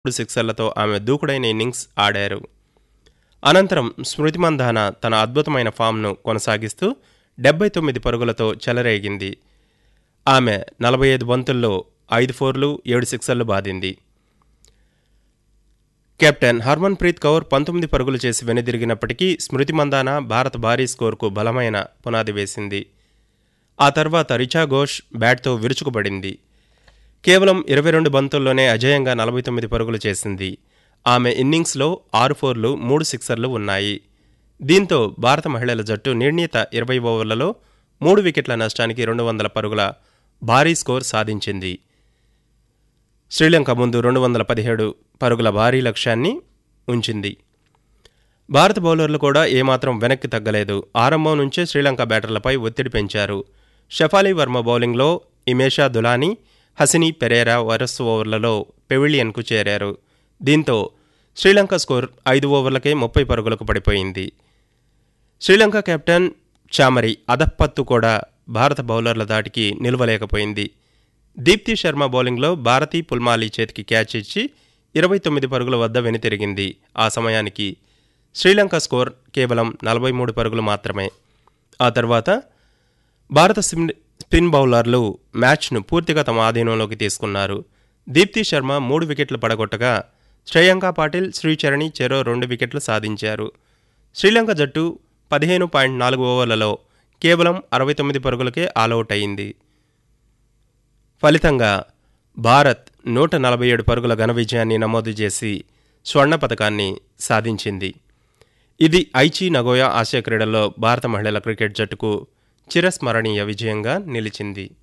మూడు సిక్సర్లతో ఆమె దూకుడైన ఇన్నింగ్స్ ఆడారు అనంతరం స్మృతి మంధాన తన అద్భుతమైన ఫామ్ను కొనసాగిస్తూ డెబ్బై తొమ్మిది పరుగులతో చెలరేగింది ఆమె నలభై ఐదు బంతుల్లో ఐదు ఫోర్లు ఏడు సిక్సర్లు బాదింది కెప్టెన్ హర్మన్ ప్రీత్ కౌర్ పంతొమ్మిది పరుగులు చేసి వెనుదిరిగినప్పటికీ స్మృతి మందాన భారత భారీ స్కోరుకు బలమైన పునాది వేసింది ఆ తర్వాత రిచా ఘోష్ బ్యాట్తో విరుచుకుపడింది కేవలం ఇరవై రెండు బంతుల్లోనే అజేయంగా నలభై తొమ్మిది పరుగులు చేసింది ఆమె ఇన్నింగ్స్లో ఆరు ఫోర్లు మూడు సిక్సర్లు ఉన్నాయి దీంతో భారత మహిళల జట్టు నిర్ణీత ఇరవై ఓవర్లలో మూడు వికెట్ల నష్టానికి రెండు వందల పరుగుల భారీ స్కోర్ సాధించింది శ్రీలంక ముందు రెండు వందల పదిహేడు పరుగుల భారీ లక్ష్యాన్ని ఉంచింది భారత బౌలర్లు కూడా ఏమాత్రం వెనక్కి తగ్గలేదు ఆరంభం నుంచే శ్రీలంక బ్యాటర్లపై ఒత్తిడి పెంచారు షఫాలి వర్మ బౌలింగ్లో ఇమేషా దులానీ హసిని పెరేరా వరస్ ఓవర్లలో పెవిలియన్కు చేరారు దీంతో శ్రీలంక స్కోర్ ఐదు ఓవర్లకే ముప్పై పరుగులకు పడిపోయింది శ్రీలంక కెప్టెన్ చామరి అదప్పత్తు కూడా భారత బౌలర్ల దాటికి నిలవలేకపోయింది దీప్తి శర్మ బౌలింగ్లో భారతీ పుల్మాలి చేతికి క్యాచ్ ఇచ్చి ఇరవై తొమ్మిది పరుగుల వద్ద వెనుతిరిగింది ఆ సమయానికి శ్రీలంక స్కోర్ కేవలం నలభై మూడు పరుగులు మాత్రమే ఆ తర్వాత భారత స్పిన్ స్పిన్ బౌలర్లు మ్యాచ్ను పూర్తిగా తమ ఆధీనంలోకి తీసుకున్నారు దీప్తి శర్మ మూడు వికెట్లు పడగొట్టగా శ్రేయాంక పాటిల్ శ్రీచరణి చెరో రెండు వికెట్లు సాధించారు శ్రీలంక జట్టు పదిహేను పాయింట్ నాలుగు ఓవర్లలో కేవలం అరవై తొమ్మిది పరుగులకే ఆలౌట్ అయింది ఫలితంగా భారత్ నూట నలభై ఏడు పరుగుల ఘన విజయాన్ని నమోదు చేసి స్వర్ణ పథకాన్ని సాధించింది ఇది ఐచి నగోయా ఆసియా క్రీడల్లో భారత మహిళల క్రికెట్ జట్టుకు చిరస్మరణీయ విజయంగా నిలిచింది